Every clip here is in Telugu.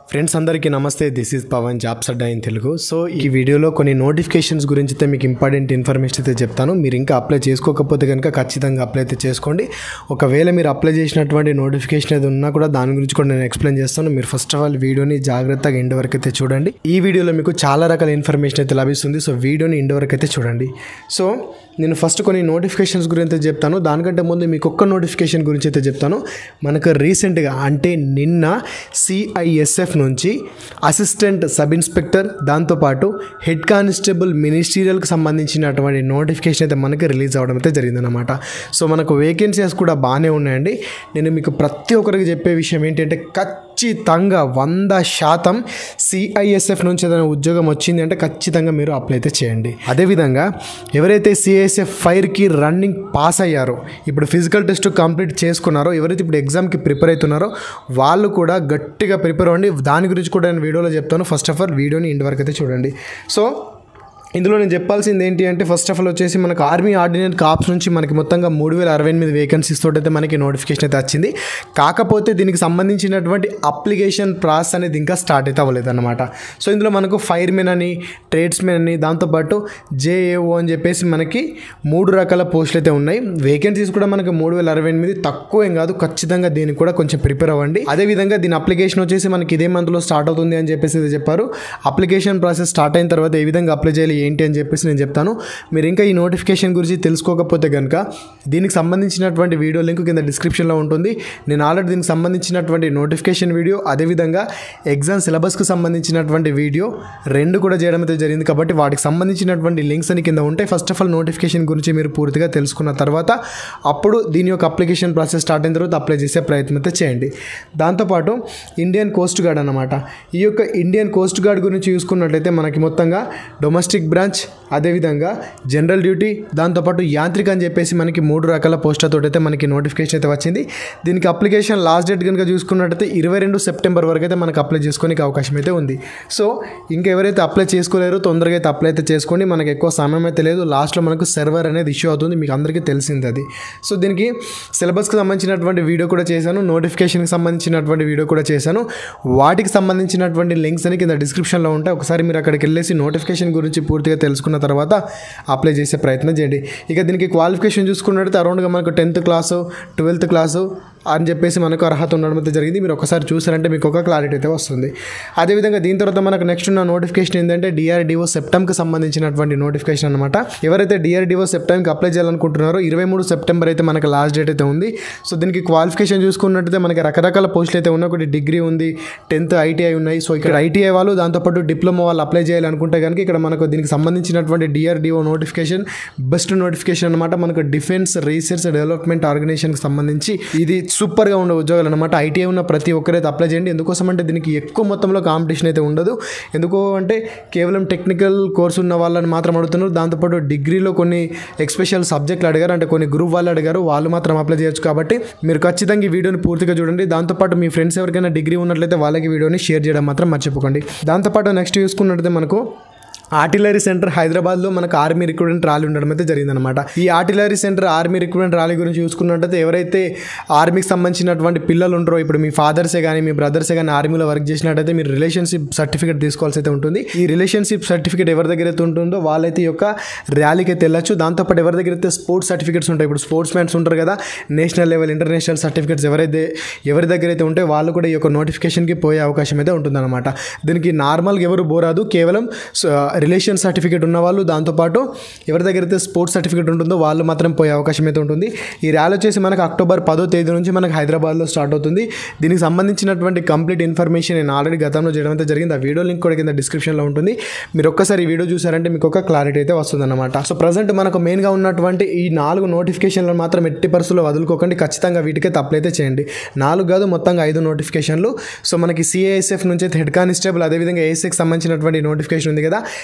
ఫ్రెండ్స్ అందరికీ నమస్తే దిస్ ఈజ్ పవన్ జాబ్స్ అడ్డా ఇన్ తెలుగు సో ఈ వీడియోలో కొన్ని నోటిఫికేషన్స్ గురించి అయితే మీకు ఇంపార్టెంట్ ఇన్ఫర్మేషన్ అయితే చెప్తాను మీరు ఇంకా అప్లై చేసుకోకపోతే కనుక ఖచ్చితంగా అప్లై అయితే చేసుకోండి ఒకవేళ మీరు అప్లై చేసినటువంటి నోటిఫికేషన్ ఏది ఉన్నా కూడా దాని గురించి కూడా నేను ఎక్స్ప్లెయిన్ చేస్తాను మీరు ఫస్ట్ ఆఫ్ ఆల్ వీడియోని జాగ్రత్తగా ఎండ్ వరకు అయితే చూడండి ఈ వీడియోలో మీకు చాలా రకాల ఇన్ఫర్మేషన్ అయితే లభిస్తుంది సో వీడియోని ఎండ్ వరకు అయితే చూడండి సో నేను ఫస్ట్ కొన్ని నోటిఫికేషన్స్ గురించి అయితే చెప్తాను దానికంటే ముందు మీకు ఒక్క నోటిఫికేషన్ గురించి అయితే చెప్తాను మనకు రీసెంట్గా అంటే నిన్న సిఐఎస్ఎఫ్ నుంచి అసిస్టెంట్ సబ్ ఇన్స్పెక్టర్ దాంతోపాటు హెడ్ కానిస్టేబుల్ మినిస్టీరియల్కి సంబంధించినటువంటి నోటిఫికేషన్ అయితే మనకి రిలీజ్ అవ్వడం అయితే జరిగిందనమాట సో మనకు వేకెన్సీస్ కూడా బాగానే ఉన్నాయండి నేను మీకు ప్రతి ఒక్కరికి చెప్పే విషయం ఏంటంటే ఖచ్చితంగా వంద శాతం సిఐఎస్ఎఫ్ నుంచి ఏదైనా ఉద్యోగం వచ్చింది అంటే ఖచ్చితంగా మీరు అప్లై అయితే చేయండి అదేవిధంగా ఎవరైతే సిఐఎస్ఎఫ్ ఫైర్కి రన్నింగ్ పాస్ అయ్యారో ఇప్పుడు ఫిజికల్ టెస్ట్ కంప్లీట్ చేసుకున్నారో ఎవరైతే ఇప్పుడు ఎగ్జామ్కి ప్రిపేర్ అవుతున్నారో వాళ్ళు కూడా గట్టిగా ప్రిపేర్ అవ్వండి దాని గురించి కూడా నేను వీడియోలో చెప్తాను ఫస్ట్ ఆఫ్ ఆల్ వీడియోని ఇంటి వరకు అయితే చూడండి సో ఇందులో నేను చెప్పాల్సింది ఏంటి అంటే ఫస్ట్ ఆఫ్ ఆల్ వచ్చేసి మనకు ఆర్మీ ఆర్డినెంట్ కాప్స్ నుంచి మనకి మొత్తంగా మూడు వేల అరవై ఎనిమిది వేకెన్సీస్ తోటి అయితే మనకి నోటిఫికేషన్ అయితే వచ్చింది కాకపోతే దీనికి సంబంధించినటువంటి అప్లికేషన్ ప్రాసెస్ అనేది ఇంకా స్టార్ట్ అయితే అవ్వలేదు అనమాట సో ఇందులో మనకు ఫైర్మెన్ అని ట్రేడ్స్మెన్ అని దాంతోపాటు జేఏఓ అని చెప్పేసి మనకి మూడు రకాల పోస్టులు అయితే ఉన్నాయి వేకెన్సీస్ కూడా మనకి మూడు వేల అరవై ఎనిమిది తక్కువ ఏం కాదు ఖచ్చితంగా దీనికి కూడా కొంచెం ప్రిపేర్ అవ్వండి అదేవిధంగా దీని అప్లికేషన్ వచ్చేసి మనకి ఇదే మంత్లో స్టార్ట్ అవుతుంది అని చెప్పేసి అయితే చెప్పారు అప్లికేషన్ ప్రాసెస్ స్టార్ట్ అయిన తర్వాత ఏ విధంగా అప్లై చేయాలి ఏంటి అని చెప్పేసి నేను చెప్తాను మీరు ఇంకా ఈ నోటిఫికేషన్ గురించి తెలుసుకోకపోతే కనుక దీనికి సంబంధించినటువంటి వీడియో లింక్ కింద డిస్క్రిప్షన్లో ఉంటుంది నేను ఆల్రెడీ దీనికి సంబంధించినటువంటి నోటిఫికేషన్ వీడియో అదేవిధంగా ఎగ్జామ్ సిలబస్కి సంబంధించినటువంటి వీడియో రెండు కూడా చేయడం అయితే జరిగింది కాబట్టి వాటికి సంబంధించినటువంటి లింక్స్ అని కింద ఉంటాయి ఫస్ట్ ఆఫ్ ఆల్ నోటిఫికేషన్ గురించి మీరు పూర్తిగా తెలుసుకున్న తర్వాత అప్పుడు దీని యొక్క అప్లికేషన్ ప్రాసెస్ స్టార్ట్ అయిన తర్వాత అప్లై చేసే ప్రయత్నం అయితే చేయండి దాంతోపాటు ఇండియన్ కోస్ట్ గార్డ్ అనమాట ఈ యొక్క ఇండియన్ కోస్ట్ గార్డ్ గురించి చూసుకున్నట్లయితే మనకి మొత్తంగా డొమెస్టిక్ బ్రాంచ్ అదేవిధంగా జనరల్ డ్యూటీ దాంతోపాటు యాంత్రిక అని చెప్పేసి మనకి మూడు రకాల పోస్టులతో అయితే మనకి నోటిఫికేషన్ అయితే వచ్చింది దీనికి అప్లికేషన్ లాస్ట్ డేట్ కనుక చూసుకున్నట్టయితే ఇరవై రెండు సెప్టెంబర్ వరకు అయితే మనకు అప్లై చేసుకోనికి అవకాశం అయితే ఉంది సో ఇంకా ఎవరైతే అప్లై చేసుకోలేరో తొందరగా అయితే అప్లై అయితే చేసుకోండి మనకి ఎక్కువ సమయం అయితే లేదు లాస్ట్లో మనకు సర్వర్ అనేది ఇష్యూ అవుతుంది మీకు అందరికీ తెలిసింది అది సో దీనికి సిలబస్కి సంబంధించినటువంటి వీడియో కూడా చేశాను నోటిఫికేషన్కి సంబంధించినటువంటి వీడియో కూడా చేశాను వాటికి సంబంధించినటువంటి లింక్స్ అని కింద డిస్క్రిప్షన్లో ఉంటాయి ఒకసారి మీరు అక్కడికి వెళ్ళేసి నోటిఫికేషన్ గురించి పూర్తిగా తెలుసుకున్న తర్వాత అప్లై చేసే ప్రయత్నం చేయండి ఇక దీనికి క్వాలిఫికేషన్ చూసుకున్నట్లయితే అరౌండ్గా మనకు టెన్త్ క్లాసు ట్వెల్త్ క్లాసు అని చెప్పేసి మనకు అర్హత ఉండడం అయితే జరిగింది మీరు ఒకసారి చూసారంటే మీకు ఒక క్లారిటీ అయితే వస్తుంది అదేవిధంగా దీని తర్వాత మనకు నెక్స్ట్ ఉన్న నోటిఫికేషన్ ఏంటంటే డిఆర్డిఓ సెప్టెంకి సంబంధించినటువంటి నోటిఫికేషన్ అనమాట ఎవరైతే డిఆర్డిఓ సెప్టెంకి అప్లై చేయాలనుకుంటున్నారో ఇరవై మూడు సెప్టెంబర్ అయితే మనకి లాస్ట్ డేట్ అయితే ఉంది సో దీనికి క్వాలిఫికేషన్ చూసుకున్నట్టయితే మనకి రకరకాల పోస్టులు అయితే ఉన్నాయి ఒకటి డిగ్రీ ఉంది టెన్త్ ఐటీఐ ఉన్నాయి సో ఇక్కడ ఐటీఐ వాళ్ళు దాంతోపాటు డిప్లొమా వాళ్ళు అప్లై చేయాలనుకుంటే కనుక ఇక్కడ మనకు దీనికి సంబంధించినటువంటి డిఆర్డిఓ నోటిఫికేషన్ బెస్ట్ నోటిఫికేషన్ అనమాట మనకు డిఫెన్స్ రీసెర్చ్ డెవలప్మెంట్ ఆర్గనైజేషన్కి సంబంధించి ఇది సూపర్గా ఉండే ఉద్యోగాలు అనమాట ఐటీఐ ఉన్న ప్రతి ఒక్కరైతే అప్లై చేయండి ఎందుకోసం అంటే దీనికి ఎక్కువ మొత్తంలో కాంపిటీషన్ అయితే ఉండదు ఎందుకో అంటే కేవలం టెక్నికల్ కోర్స్ ఉన్న వాళ్ళని మాత్రం అడుగుతున్నారు దాంతోపాటు డిగ్రీలో కొన్ని ఎక్స్పెషల్ సబ్జెక్టులు అడిగారు అంటే కొన్ని గ్రూప్ వాళ్ళు అడిగారు వాళ్ళు మాత్రం అప్లై చేయొచ్చు కాబట్టి మీరు ఖచ్చితంగా ఈ వీడియోని పూర్తిగా చూడండి దాంతోపాటు మీ ఫ్రెండ్స్ ఎవరికైనా డిగ్రీ ఉన్నట్లయితే వాళ్ళకి వీడియోని షేర్ చేయడం మాత్రం మర్చిపోకండి దాంతోపాటు నెక్స్ట్ చూసుకున్నట్లయితే మనకు ఆర్టిలరీ సెంటర్ హైదరాబాద్లో మనకు ఆర్మీ రిక్రూట్మెంట్ ర్యాలీ ఉండడం అయితే జరిగిందనమాట ఈ artillery centre army recruitment rally గురించి చూసుకున్నట్టయితే ఎవరైతే ఆర్మీకి సంబంధించినటువంటి పిల్లలు ఉంటారో ఇప్పుడు మీ ఫాదర్సే కానీ మీ బ్రదర్సే కానీ ఆర్మీలో వర్క్ చేసినట్టయితే మీరు రిలేషన్షిప్ సర్టిఫికేట్ తీసుకోవాల్సి అయితే ఉంటుంది ఈ రిలేషన్షిప్ సర్టిఫికేట్ ఎవరి దగ్గర అయితే ఉంటుందో వాళ్ళైతే ఈ యొక్క ర్యాలీకి అయితే వెళ్ళచ్చు దాంతోపాటు ఎవరి దగ్గర అయితే స్పోర్ట్స్ సర్టిఫికేట్స్ ఉంటాయి ఇప్పుడు స్పోర్ట్స్ మ్యాన్స్ ఉంటారు కదా నేషనల్ లెవెల్ ఇంటర్నేషనల్ సర్టిఫికేట్స్ ఎవరైతే ఎవరి దగ్గర అయితే ఉంటే వాళ్ళు కూడా ఈ యొక్క నోటిఫికేషన్కి పోయే అవకాశం అయితే ఉంటుందన్నమాట దీనికి నార్మల్గా ఎవరు బోరాదు కేవలం రిలేషన్ సర్టిఫికేట్ ఉన్న వాళ్ళు దాంతోపాటు ఎవరి దగ్గర అయితే స్పోర్ట్స్ సర్టిఫికేట్ ఉంటుందో వాళ్ళు మాత్రం పోయే అవకాశం అయితే ఉంటుంది ఈ ర్యాలీ వచ్చేసి మనకు అక్టోబర్ పదో తేదీ నుంచి మనకు హైదరాబాద్లో స్టార్ట్ అవుతుంది దీనికి సంబంధించినటువంటి కంప్లీట్ ఇన్ఫర్మేషన్ నేను ఆల్రెడీ గతంలో చేయడం అయితే జరిగింది ఆ వీడియో లింక్ కూడా కింద డిస్క్రిప్షన్లో ఉంటుంది మీరు ఒక్కసారి ఈ వీడియో చూసారంటే మీకు ఒక క్లారిటీ అయితే వస్తుందన్నమాట సో ప్రజెంట్ మనకు మెయిన్గా ఉన్నటువంటి ఈ నాలుగు నోటిఫికేషన్లను మాత్రం ఎట్టి పరిస్థితుల్లో వదులుకోకండి ఖచ్చితంగా వీటికైతే అప్లై అయితే చేయండి నాలుగు కాదు మొత్తంగా ఐదు నోటిఫికేషన్లు సో మనకి సిఏఎస్ఎఫ్ నుంచి అయితే హెడ్ కానిస్టేబుల్ అదేవిధంగా ఏఎస్ఎక్కి సంబంధించినటువంటి నోటిఫికేషన్ ఉంది కదా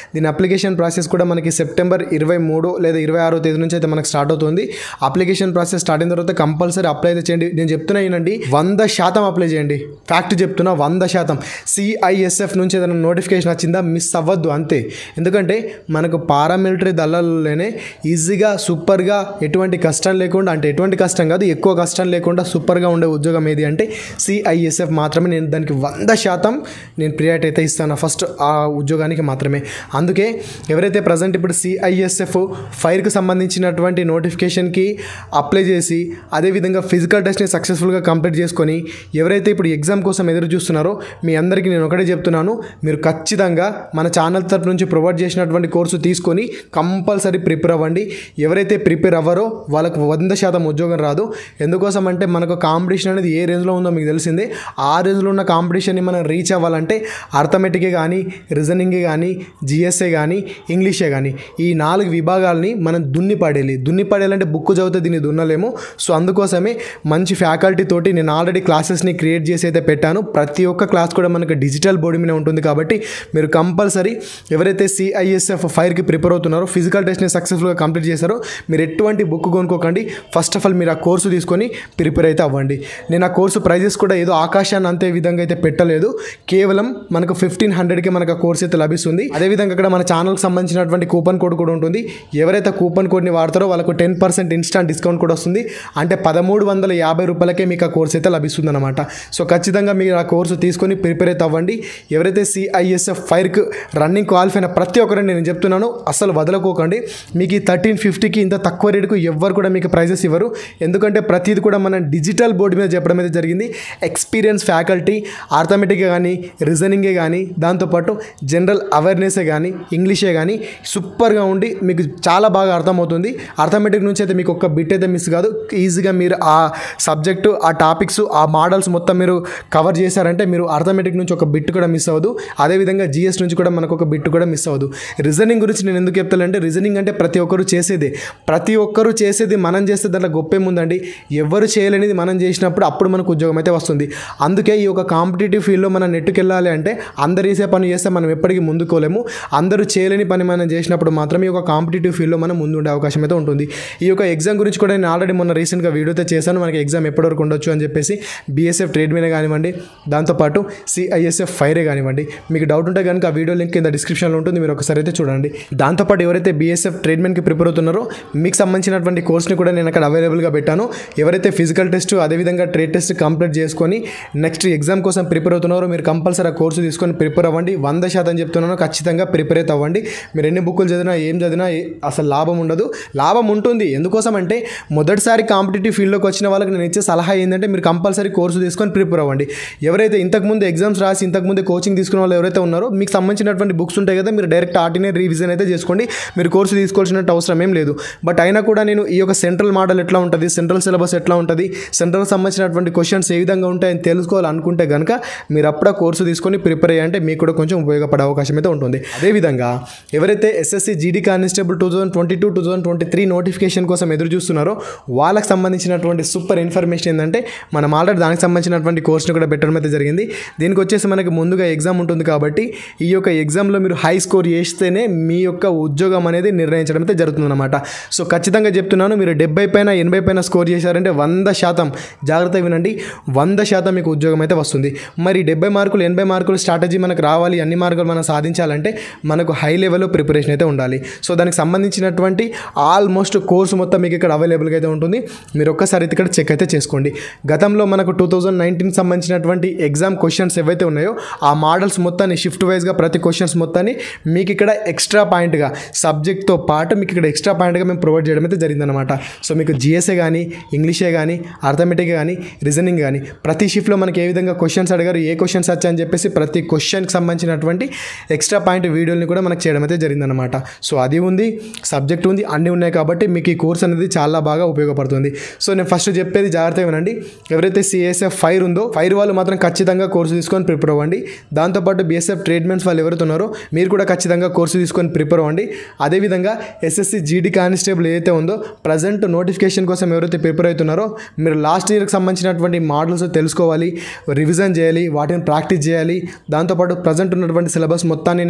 దీని అప్లికేషన్ ప్రాసెస్ కూడా మనకి సెప్టెంబర్ ఇరవై మూడు లేదా ఇరవై ఆరో తేదీ నుంచి అయితే మనకు స్టార్ట్ అవుతుంది అప్లికేషన్ ప్రాసెస్ స్టార్ట్ అయిన తర్వాత కంపల్సరీ అప్లై అయితే చేయండి నేను చెప్తున్నా ఏంటండి వంద శాతం అప్లై చేయండి ఫ్యాక్ట్ చెప్తున్నా వంద శాతం సిఐఎస్ఎఫ్ నుంచి ఏదైనా నోటిఫికేషన్ వచ్చిందా మిస్ అవ్వద్దు అంతే ఎందుకంటే మనకు పారామిలిటరీ దళాలలోనే ఈజీగా సూపర్గా ఎటువంటి కష్టం లేకుండా అంటే ఎటువంటి కష్టం కాదు ఎక్కువ కష్టం లేకుండా సూపర్గా ఉండే ఉద్యోగం ఏది అంటే సిఐఎస్ఎఫ్ మాత్రమే నేను దానికి వంద శాతం నేను ప్రియారిటీ అయితే ఇస్తాను ఫస్ట్ ఆ ఉద్యోగానికి మాత్రమే అందుకే ఎవరైతే ప్రజెంట్ ఇప్పుడు సిఐఎస్ఎఫ్ ఫైర్కి సంబంధించినటువంటి నోటిఫికేషన్కి అప్లై చేసి అదేవిధంగా ఫిజికల్ టెస్ట్ని సక్సెస్ఫుల్గా కంప్లీట్ చేసుకొని ఎవరైతే ఇప్పుడు ఎగ్జామ్ కోసం ఎదురు చూస్తున్నారో మీ అందరికీ నేను ఒకటే చెప్తున్నాను మీరు ఖచ్చితంగా మన ఛానల్ తరపు నుంచి ప్రొవైడ్ చేసినటువంటి కోర్సు తీసుకొని కంపల్సరీ ప్రిపేర్ అవ్వండి ఎవరైతే ప్రిపేర్ అవ్వరో వాళ్ళకు వంద శాతం ఉద్యోగం రాదు ఎందుకోసం అంటే మనకు కాంపిటీషన్ అనేది ఏ రేంజ్లో ఉందో మీకు తెలిసిందే ఆ రేంజ్లో ఉన్న కాంపిటీషన్ని మనం రీచ్ అవ్వాలంటే అర్థమెటికే కానీ రీజనింగే కానీ జిఎస్ఏ కానీ ఇంగ్లీషే కానీ ఈ నాలుగు విభాగాల్ని మనం దున్ని పడేయాలి దున్ని పడేయాలంటే బుక్ చదివితే దీన్ని దున్నలేము సో అందుకోసమే మంచి ఫ్యాకల్టీ తోటి నేను ఆల్రెడీ క్లాసెస్ని క్రియేట్ చేసి అయితే పెట్టాను ప్రతి ఒక్క క్లాస్ కూడా మనకు డిజిటల్ బోర్డు మీద ఉంటుంది కాబట్టి మీరు కంపల్సరీ ఎవరైతే సిఐఎస్ఎఫ్ ఫైర్కి ప్రిపేర్ అవుతున్నారో ఫిజికల్ టెస్ట్ని సక్సెస్ఫుల్గా కంప్లీట్ చేశారో మీరు ఎటువంటి బుక్ కొనుక్కోకండి ఫస్ట్ ఆఫ్ ఆల్ మీరు ఆ కోర్సు తీసుకొని ప్రిపేర్ అయితే అవ్వండి నేను ఆ కోర్సు ప్రైజెస్ కూడా ఏదో ఆకాశాన్ని అంతే విధంగా అయితే పెట్టలేదు కేవలం మనకు ఫిఫ్టీన్ హండ్రెడ్కి మనకు ఆ కోర్స్ అయితే లభిస్తుంది అదేవిధంగా ఇక్కడ మన ఛానల్కి సంబంధించినటువంటి కూపన్ కోడ్ కూడా ఉంటుంది ఎవరైతే కూపన్ కోడ్ని వాడతారో వాళ్ళకు టెన్ పర్సెంట్ ఇన్స్టాంట్ డిస్కౌంట్ కూడా వస్తుంది అంటే పదమూడు వందల యాభై రూపాయలకే మీకు ఆ కోర్స్ అయితే లభిస్తుంది అనమాట సో ఖచ్చితంగా మీరు ఆ కోర్సు తీసుకొని ప్రిపేర్ అయితే అవ్వండి ఎవరైతే సిఐఎస్ఎఫ్ ఫైర్కి రన్నింగ్ క్వాలిఫై అయిన ప్రతి ఒక్కరిని నేను చెప్తున్నాను అసలు వదలకోకండి మీకు ఈ థర్టీన్ ఫిఫ్టీకి ఇంత తక్కువ రేటుకు ఎవ్వరు కూడా మీకు ప్రైజెస్ ఇవ్వరు ఎందుకంటే ప్రతిది కూడా మనం డిజిటల్ బోర్డు మీద చెప్పడం అయితే జరిగింది ఎక్స్పీరియన్స్ ఫ్యాకల్టీ ఆర్థమెటిక్గా కానీ రీజనింగే కానీ దాంతోపాటు జనరల్ అవేర్నెసే కానీ ఇంగ్లీషే కానీ సూపర్గా ఉండి మీకు చాలా బాగా అర్థమవుతుంది అర్థమెటిక్ నుంచి అయితే మీకు ఒక్క బిట్ అయితే మిస్ కాదు ఈజీగా మీరు ఆ సబ్జెక్టు ఆ టాపిక్స్ ఆ మోడల్స్ మొత్తం మీరు కవర్ చేశారంటే మీరు అర్థమెటిక్ నుంచి ఒక బిట్ కూడా మిస్ అవ్వదు అదేవిధంగా జిఎస్ నుంచి కూడా మనకు ఒక బిట్ కూడా మిస్ అవ్వదు రీజనింగ్ గురించి నేను ఎందుకు చెప్తానంటే రీజనింగ్ అంటే ప్రతి ఒక్కరు చేసేదే ప్రతి ఒక్కరు చేసేది మనం చేస్తే దాంట్లో గొప్ప ఏముందండి ఎవరు చేయలేనిది మనం చేసినప్పుడు అప్పుడు మనకు ఉద్యోగం అయితే వస్తుంది అందుకే ఈ యొక్క కాంపిటేటివ్ ఫీల్డ్లో మనం నెట్టుకు వెళ్ళాలి అంటే అందరు వేసే పని చేస్తే మనం ఎప్పటికీ ముందుకోలేము అందరూ చేయలేని పని మనం చేసినప్పుడు మాత్రమే ఈ యొక్క కాంపిటేటివ్ ఫీల్డ్లో మనం ముందు ఉండే అవకాశం అయితే ఉంటుంది ఈ యొక్క ఎగ్జామ్ గురించి కూడా నేను ఆల్రెడీ మొన్న రీసెంట్గా వీడియో అయితే చేశాను మనకి ఎగ్జామ్ ఎప్పటి వరకు ఉండొచ్చు అని చెప్పేసి బీఎస్ఎఫ్ ట్రేడ్ మీనే కానివ్వండి దాంతోపాటు సిఐఎస్ఎఫ్ ఫైరే కానివ్వండి మీకు డౌట్ ఉంటే కనుక ఆ వీడియో లింక్ కింద డిస్క్రిప్షన్లో ఉంటుంది మీరు ఒకసారి అయితే చూడండి దాంతోపాటు ఎవరైతే బీఎస్ఎఫ్ ట్రీట్మెంట్కి ప్రిపేర్ అవుతున్నారో మీకు సంబంధించినటువంటి కోర్స్ని కూడా నేను అక్కడ అవైలబుల్గా పెట్టాను ఎవరైతే ఫిజికల్ టెస్ట్ అదేవిధంగా ట్రేడ్ టెస్ట్ కంప్లీట్ చేసుకొని నెక్స్ట్ ఎగ్జామ్ కోసం ప్రిపేర్ అవుతున్నారో మీరు కంపల్సరీ ఆ కోర్సు తీసుకొని ప్రిపేర్ అవ్వండి వంద శాతం చెప్తున్నాను ఖచ్చితంగా ప్రిపేర్ అయితే అవ్వండి మీరు ఎన్ని బుక్కులు చదివినా ఏం చదివినా ఏ- అసలు లాభం ఉండదు లాభం ఉంటుంది ఎందుకోసం అంటే మొదటిసారి కాంపిటేటివ్ ఫీల్డ్లోకి వచ్చిన వాళ్ళకి నేను ఇచ్చే సలహా ఏంటంటే మీరు కంపల్సరీ కోర్సు తీసుకొని ప్రిపేర్ అవ్వండి ఎవరైతే ఇంతకుముందు ఎగ్జామ్స్ రాసి ఇంతకుముందు కోచింగ్ తీసుకున్న వాళ్ళు ఎవరైతే ఉన్నారో మీకు సంబంధించినటువంటి బుక్స్ ఉంటాయి కదా మీరు డైరెక్ట్ ఆర్టినే రివిజన్ అయితే చేసుకోండి మీరు కోర్సు తీసుకోవాల్సినట్టు అవసరం ఏం లేదు బట్ అయినా కూడా నేను ఈ యొక్క సెంట్రల్ మోడల్ ఎట్లా ఉంటుంది సెంట్రల్ సిలబస్ ఎట్లా ఉంటుంది సెంట్రల్ సంబంధించినటువంటి క్వశ్చన్స్ ఏ విధంగా ఉంటాయని తెలుసుకోవాలనుకుంటే కనుక మీరు అప్పుడే కోర్సు తీసుకొని ప్రిపేర్ అయ్యంటే మీకు కూడా కొంచెం ఉపయోగపడే అవకాశం అయితే ఉంటుంది అదేవిధంగా ఎవరైతే SSC GD constable two thousand twenty two two thousand twenty three notification కోసం ఎదురు చూస్తున్నారో వాళ్ళకి సంబంధించినటువంటి సూపర్ ఇన్ఫర్మేషన్ ఏంటంటే మనం ఆల్రెడీ దానికి సంబంధించినటువంటి కోర్స్ని కూడా పెట్టడం అయితే జరిగింది దీనికి వచ్చేసి మనకి ముందుగా ఎగ్జామ్ ఉంటుంది కాబట్టి ఈ యొక్క ఎగ్జామ్లో మీరు హై స్కోర్ చేస్తేనే మీ యొక్క ఉద్యోగం అనేది నిర్ణయించడం అయితే జరుగుతుందన్నమాట సో ఖచ్చితంగా చెప్తున్నాను మీరు డెబ్బై పైన ఎనభై పైన స్కోర్ చేశారంటే వంద శాతం జాగ్రత్త వినండి వంద శాతం మీకు ఉద్యోగం అయితే వస్తుంది మరి డెబ్బై మార్కులు ఎనభై మార్కులు స్ట్రాటజీ మనకు రావాలి అన్ని మార్కులు మనం సాధించాలంటే మనకు హై లెవెల్లో ప్రిపరేషన్ అయితే ఉండాలి సో దానికి సంబంధించినటువంటి ఆల్మోస్ట్ కోర్సు మొత్తం మీకు ఇక్కడ అవైలబుల్గా అయితే ఉంటుంది మీరు ఒక్కసారి అయితే ఇక్కడ చెక్ అయితే చేసుకోండి గతంలో మనకు టూ థౌజండ్ నైన్టీన్ సంబంధించినటువంటి ఎగ్జామ్ క్వశ్చన్స్ ఏవైతే ఉన్నాయో ఆ మోడల్స్ మొత్తాన్ని షిఫ్ట్ వైజ్గా ప్రతి క్వశ్చన్స్ మొత్తాన్ని మీకు ఇక్కడ ఎక్స్ట్రా పాయింట్గా సబ్జెక్ట్తో పాటు మీకు ఇక్కడ ఎక్స్ట్రా పాయింట్గా మేము ప్రొవైడ్ చేయడం అయితే జరిగిందనమాట సో మీకు జిఎస్ఏ కానీ ఇంగ్లీషే కానీ అర్థమెటిక్ కానీ రీజనింగ్ కానీ ప్రతి షిఫ్ట్లో మనకి ఏ విధంగా క్వశ్చన్స్ అడిగారు ఏ క్వశ్చన్స్ వచ్చాయని చెప్పేసి ప్రతి క్వశ్చన్కి సంబంధించినటువంటి ఎక్స్ట్రా పాయింట్ వీడియోని కూడా మనకు చేయడం అయితే జరిగిందనమాట సో అది ఉంది సబ్జెక్ట్ ఉంది అన్నీ ఉన్నాయి కాబట్టి మీకు ఈ కోర్స్ అనేది చాలా బాగా ఉపయోగపడుతుంది సో నేను ఫస్ట్ చెప్పేది జాగ్రత్తగా వినండి ఎవరైతే సిఎస్ఎఫ్ ఫైర్ ఉందో ఫైర్ వాళ్ళు మాత్రం ఖచ్చితంగా కోర్సు తీసుకొని ప్రిపేర్ అవ్వండి దాంతోపాటు బిఎస్ఎఫ్ ట్రీట్మెంట్స్ వాళ్ళు ఎవరైతే ఉన్నారో మీరు కూడా ఖచ్చితంగా కోర్సు తీసుకొని ప్రిపేర్ అవ్వండి అదేవిధంగా ఎస్ఎస్సి జీడీ కానిస్టేబుల్ ఏదైతే ఉందో ప్రజెంట్ నోటిఫికేషన్ కోసం ఎవరైతే ప్రిపేర్ అవుతున్నారో మీరు లాస్ట్ ఇయర్కి సంబంధించినటువంటి మోడల్స్ తెలుసుకోవాలి రివిజన్ చేయాలి వాటిని ప్రాక్టీస్ చేయాలి దాంతోపాటు ప్రజెంట్ ఉన్నటువంటి సిలబస్ మొత్తాన్ని నేను అనాలిసిస్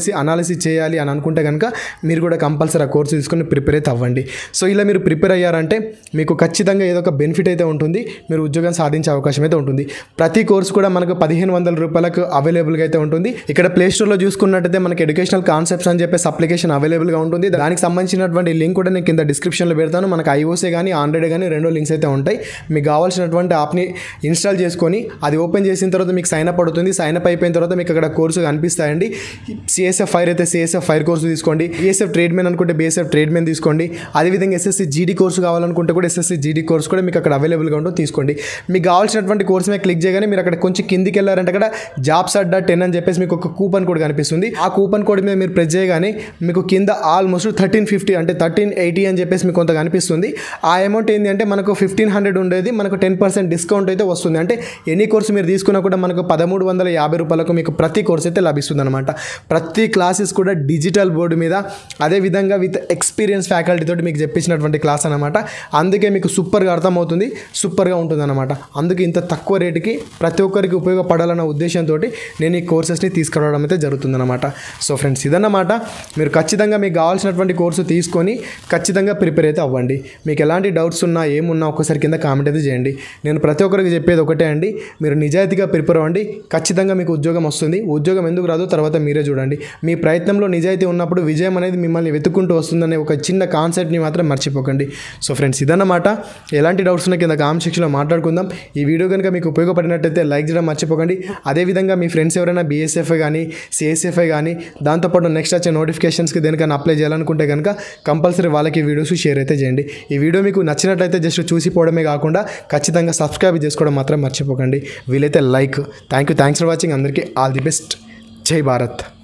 చేసి అనాలిసిస్ చేయాలి అని అనుకుంటే కనుక మీరు కూడా కంపల్సరీ ఆ కోర్సు తీసుకొని ప్రిపేర్ అయితే అవ్వండి సో ఇలా మీరు ప్రిపేర్ అయ్యారంటే మీకు ఖచ్చితంగా ఏదో ఒక బెనిఫిట్ అయితే ఉంటుంది మీరు ఉద్యోగం సాధించే అవకాశం అయితే ఉంటుంది ప్రతి కోర్సు కూడా మనకు పదిహేను వందల రూపాయలకు అవైలబుల్గా అయితే ఉంటుంది ఇక్కడ ప్లే స్టోర్లో చూసుకున్నట్టయితే మనకి ఎడ్యుకేషనల్ కాన్సెప్ట్స్ అని చెప్పేసి అప్లికేషన్ అవైలబుల్గా ఉంటుంది దానికి సంబంధించినటువంటి లింక్ కూడా నేను కింద డిస్క్రిప్షన్లో పెడతాను మనకు ఐఓసే కానీ ఆండ్రాయిడ్ కానీ రెండో లింక్స్ అయితే ఉంటాయి మీకు కావాల్సినటువంటి యాప్ని ఇన్స్టాల్ చేసుకొని అది ఓపెన్ చేసిన తర్వాత మీకు సైన్ అప్ అవుతుంది సైన్ అప్ అయిపోయిన తర్వాత మీకు అక్కడ కోర్సు కనిపిస్తాయండి సిఎస్ఎఫ్ ఫైర్ అయితే సిఎస్ఎఫ్ ఫైర్ కోర్సు తీసుకోండి బిఎస్ఎఫ్ ట్రేడ్ మెన్ అనుకుంటే బిఎస్ఎఫ్ ట్రేడ్ మెన్ తీసుకోండి అదేవిధంగా ఎస్ఎస్సి జీడీ కోర్సు కావాలనుకుంటే కూడా ఎస్ఎస్సి జీడీ కోర్స్ కూడా మీకు అక్కడ అవైలబుల్గా ఉంటుంది తీసుకోండి మీకు కావాల్సినటువంటి కోర్స్ మీద క్లిక్ చేయగానే మీరు అక్కడ కొంచెం కిందికి వెళ్ళారంటే అక్కడ జాబ్స్ అడ్డా టెన్ అని చెప్పేసి మీకు ఒక కూపన్ కోడ్ కనిపిస్తుంది ఆ కూపన్ కోడ్ మీద మీరు ప్రెస్ చేయగానే మీకు కింద ఆల్మోస్ట్ థర్టీన్ ఫిఫ్టీ అంటే థర్టీన్ ఎయిటీ అని చెప్పేసి మీకు కొంత కనిపిస్తుంది ఆ అమౌంట్ ఏంటి అంటే మనకు ఫిఫ్టీన్ హండ్రెడ్ ఉండేది మనకు టెన్ పర్సెంట్ డిస్కౌంట్ అయితే వస్తుంది అంటే ఎనీ కోర్సు మీరు తీసుకున్నా కూడా మనకు పదమూడు వందల యాభై రూపాయలకు మీకు ప్రతి కోర్స్ అయితే లభిస్తుంది అనమాట ప్రతి క్లాసెస్ కూడా డిజిటల్ బోర్డు మీద అదేవిధంగా విత్ ఎక్స్పీరియన్స్ ఫ్యాకల్టీ తోటి మీకు చెప్పించినటువంటి క్లాస్ అనమాట అందుకే మీకు సూపర్గా అర్థమవుతుంది సూపర్గా ఉంటుంది అనమాట అందుకే ఇంత తక్కువ రేటుకి ప్రతి ఒక్కరికి ఉపయోగపడాలన్న ఉద్దేశంతో నేను ఈ కోర్సెస్ని తీసుకురావడం అయితే జరుగుతుందన్నమాట సో ఫ్రెండ్స్ ఇదన్నమాట మీరు ఖచ్చితంగా మీకు కావాల్సినటువంటి కోర్సు తీసుకొని ఖచ్చితంగా ప్రిపేర్ అయితే అవ్వండి మీకు ఎలాంటి డౌట్స్ ఉన్నా ఏమున్నా ఒక్కసారి కింద కామెంట్ అయితే చేయండి నేను ప్రతి ఒక్కరికి చెప్పేది ఒకటే అండి మీరు నిజాయితీగా ప్రిపేర్ అవ్వండి ఖచ్చితంగా మీకు ఉద్యోగం వస్తుంది ఉద్యోగం ఎందుకు రాదో తర్వాత మీరే చూడండి మీ ప్రయత్నంలో నిజాయితీ ఉన్నప్పుడు విజయం అనేది మిమ్మల్ని వెతుక్కుంటూ వస్తుందనే ఒక చిన్న కాన్సెప్ట్ని మాత్రం మర్చిపోకండి సో ఫ్రెండ్స్ ఇదన్నమాట ఎలాంటి డౌట్స్ ఉన్నా కింద కామెంట్ సెక్షన్లో మాట్లాడుకుందాం ఈ వీడియో కనుక మీకు ఉపయోగపడినట్టయితే లైక్ చేయడం మర్చిపోకండి అదేవిధంగా మీ ఫ్రెండ్స్ ఎవరైనా బీఎస్ఎఫ్ఐ కానీ సిఎస్ఎఫ్ఐ కానీ దాంతోపాటు నెక్స్ట్ వచ్చే నోటిఫికేషన్స్కి దేనికైనా అప్లై చేయాలనుకుంటే కనుక కంపల్సరీ వాళ్ళకి ఈ వీడియోస్ షేర్ అయితే చేయండి ఈ వీడియో మీకు నచ్చినట్లయితే జస్ట్ చూసిపోవడమే కాకుండా ఖచ్చితంగా సబ్స్క్రైబ్ చేసుకోవడం మాత్రం మర్చిపోకండి వీలైతే like thank you thanks for watching అందరికీ ఆల్ ది బెస్ట్ జై భారత్